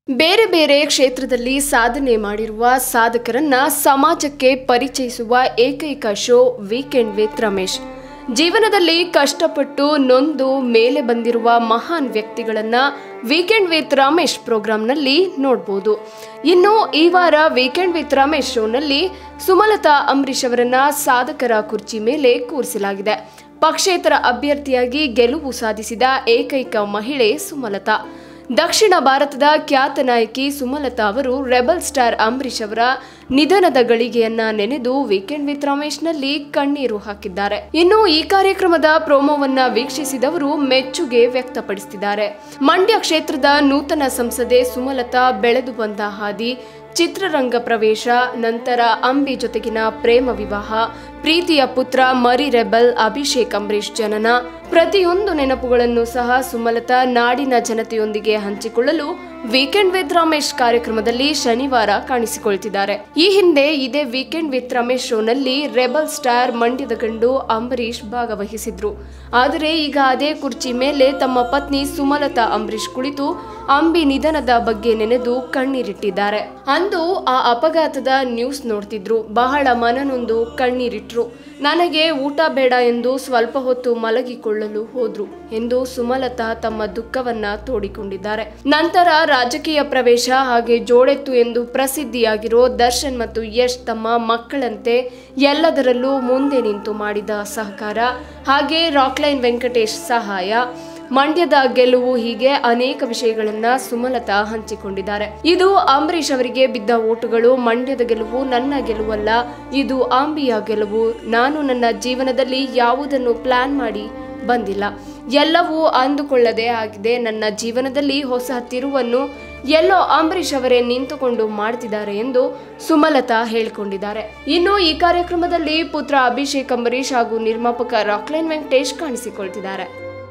ಬೇರೆ ಬೇರೆ ಕ್ಷೇತ್ರದಲ್ಲಿ ಸಾಧನೆ ಮಾಡಿರುವ ಸಾಧಕರನ್ನ ಸಮಾಜಕ್ಕೆ ಪರಿಚಯಿಸುವ ಏಕೈಕ ಶೋ ವೀಕೆಂಡ್ ವಿತ್ ರಮೇಶ್ ಜೀವನದಲ್ಲಿ ಕಷ್ಟಪಟ್ಟು ನೊಂದು ಮೇಲೆ ಬಂದಿರುವ ಮಹಾನ್ ವ್ಯಕ್ತಿಗಳನ್ನ ವೀಕೆಂಡ್ ವಿತ್ ರಮೇಶ್ ಪ್ರೋಗ್ರಾಂನಲ್ಲಿ ನೋಡ್ಬೋದು ಇನ್ನು ಈ ವಾರ ವೀಕೆಂಡ್ ವಿತ್ ರಮೇಶ್ ಶೋನಲ್ಲಿ ಸುಮಲತಾ ಅಂಬರೀಶ್ ಅವರನ್ನ ಸಾಧಕರ ಕುರ್ಚಿ ಮೇಲೆ ಕೂರಿಸಲಾಗಿದೆ ಪಕ್ಷೇತರ ಅಭ್ಯರ್ಥಿಯಾಗಿ ಗೆಲುವು ಸಾಧಿಸಿದ ಏಕೈಕ ಮಹಿಳೆ ಸುಮಲತಾ ದಕ್ಷಿಣ ಭಾರತದ ಖ್ಯಾತ ನಾಯಕಿ ಸುಮಲತಾ ಅವರು ರೆಬಲ್ ಸ್ಟಾರ್ ಅಂಬರೀಶ್ ಅವರ ನಿಧನದ ಗಳಿಗೆಯನ್ನ ನೆನೆದು ವೀಕೆಂಡ್ ವಿತ್ ರಮೇಶ್ನಲ್ಲಿ ಕಣ್ಣೀರು ಹಾಕಿದ್ದಾರೆ ಇನ್ನು ಈ ಕಾರ್ಯಕ್ರಮದ ಪ್ರೋಮೋವನ್ನ ವೀಕ್ಷಿಸಿದವರು ಮೆಚ್ಚುಗೆ ವ್ಯಕ್ತಪಡಿಸಿದ್ದಾರೆ ಮಂಡ್ಯ ಕ್ಷೇತ್ರದ ನೂತನ ಸಂಸದೆ ಸುಮಲತಾ ಬೆಳೆದು ಬಂದ ಹಾದಿ ಚಿತ್ರರಂಗ ಪ್ರವೇಶ ನಂತರ ಅಂಬಿ ಜೊತೆಗಿನ ಪ್ರೇಮ ವಿವಾಹ ಪ್ರೀತಿಯ ಪುತ್ರ ಮರಿ ರೆಬಲ್ ಅಭಿಷೇಕ್ ಅಂಬರೀಶ್ ಜನನ ಪ್ರತಿಯೊಂದು ನೆನಪುಗಳನ್ನು ಸಹ ಸುಮಲತಾ ನಾಡಿನ ಜನತೆಯೊಂದಿಗೆ ಹಂಚಿಕೊಳ್ಳಲು ವೀಕೆಂಡ್ ವಿತ್ ರಮೇಶ್ ಕಾರ್ಯಕ್ರಮದಲ್ಲಿ ಶನಿವಾರ ಕಾಣಿಸಿಕೊಳ್ತಿದ್ದಾರೆ ಈ ಹಿಂದೆ ಇದೇ ವೀಕೆಂಡ್ ವಿತ್ ರಮೇಶ್ ಶೋನಲ್ಲಿ ರೆಬಲ್ ಸ್ಟಾರ್ ಮಂಡ್ಯದ ಗಂಡು ಅಂಬರೀಶ್ ಭಾಗವಹಿಸಿದ್ರು ಆದರೆ ಈಗ ಅದೇ ಕುರ್ಚಿ ಮೇಲೆ ತಮ್ಮ ಪತ್ನಿ ಸುಮಲತಾ ಅಂಬರೀಶ್ ಕುಳಿತು ಅಂಬಿ ನಿಧನದ ಬಗ್ಗೆ ನೆನೆದು ಕಣ್ಣೀರಿಟ್ಟಿದ್ದಾರೆ ಅಂದು ಆ ಅಪಘಾತದ ನ್ಯೂಸ್ ನೋಡ್ತಿದ್ರು ಬಹಳ ಮನನೊಂದು ಕಣ್ಣೀರಿಟ್ರು ನನಗೆ ಊಟ ಬೇಡ ಎಂದು ಸ್ವಲ್ಪ ಹೊತ್ತು ಮಲಗಿಕೊಳ್ಳಲು ಹೋದ್ರು ಎಂದು ಸುಮಲತಾ ತಮ್ಮ ದುಃಖವನ್ನ ತೋಡಿಕೊಂಡಿದ್ದಾರೆ ನಂತರ ರಾಜಕೀಯ ಪ್ರವೇಶ ಹಾಗೆ ಜೋಡೆತ್ತು ಎಂದು ಪ್ರಸಿದ್ಧಿಯಾಗಿರೋ ದರ್ಶನ್ ಮತ್ತು ಯಶ್ ತಮ್ಮ ಮಕ್ಕಳಂತೆ ಎಲ್ಲದರಲ್ಲೂ ಮುಂದೆ ನಿಂತು ಮಾಡಿದ ಸಹಕಾರ ಹಾಗೆ ರಾಕ್ಲೈನ್ ವೆಂಕಟೇಶ್ ಸಹಾಯ ಮಂಡ್ಯದ ಗೆಲುವು ಹೀಗೆ ಅನೇಕ ವಿಷಯಗಳನ್ನ ಸುಮಲತಾ ಹಂಚಿಕೊಂಡಿದ್ದಾರೆ ಇದು ಅಂಬರೀಶ್ ಅವರಿಗೆ ಬಿದ್ದ ಓಟುಗಳು ಮಂಡ್ಯದ ಗೆಲುವು ನನ್ನ ಗೆಲುವಲ್ಲ ಇದು ಆಂಬಿಯ ಗೆಲುವು ನಾನು ನನ್ನ ಜೀವನದಲ್ಲಿ ಯಾವುದನ್ನು ಪ್ಲಾನ್ ಮಾಡಿ ಬಂದಿಲ್ಲ ಎಲ್ಲವೂ ಅಂದುಕೊಳ್ಳದೆ ಆಗಿದೆ ನನ್ನ ಜೀವನದಲ್ಲಿ ಹೊಸ ತಿರುವನ್ನು ಎಲ್ಲೋ ಅಂಬರೀಶ್ ಅವರೇ ನಿಂತುಕೊಂಡು ಮಾಡ್ತಿದ್ದಾರೆ ಎಂದು ಸುಮಲತಾ ಹೇಳಿಕೊಂಡಿದ್ದಾರೆ ಇನ್ನು ಈ ಕಾರ್ಯಕ್ರಮದಲ್ಲಿ ಪುತ್ರ ಅಭಿಷೇಕ್ ಅಂಬರೀಶ್ ಹಾಗೂ ನಿರ್ಮಾಪಕ ರಾಕ್ಲೈನ್ ವೆಂಕಟೇಶ್ ಕಾಣಿಸಿಕೊಳ್ತಿದ್ದಾರೆ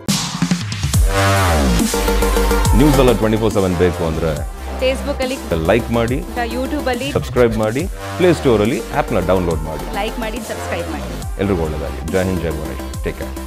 ನ್ಯೂಸ್ ಎಲ್ಲ ಟ್ವೆಂಟಿ ಫೋರ್ ಸೆವೆನ್ ಬೇಕು ಅಂದರೆ ಫೇಸ್ಬುಕ್ ಅಲ್ಲಿ ಲೈಕ್ ಮಾಡಿ ಯೂಟ್ಯೂಬ್ ಅಲ್ಲಿ ಸಬ್ಸ್ಕ್ರೈಬ್ ಮಾಡಿ ಪ್ಲೇಸ್ಟೋರಲ್ಲಿ ಆ್ಯಪ್ನ ಡೌನ್ಲೋಡ್ ಮಾಡಿ ಲೈಕ್ ಮಾಡಿ ಸಬ್ಸ್ಕ್ರೈಬ್ ಮಾಡಿ ಎಲ್ರಿಗೂ ಒಳ್ಳೆಯದಾಗಿ ಜೈ ಹಿಂದ್ ಜೈ ಗಣೇಶ್ ಟೇಕ್ ಕೇರ್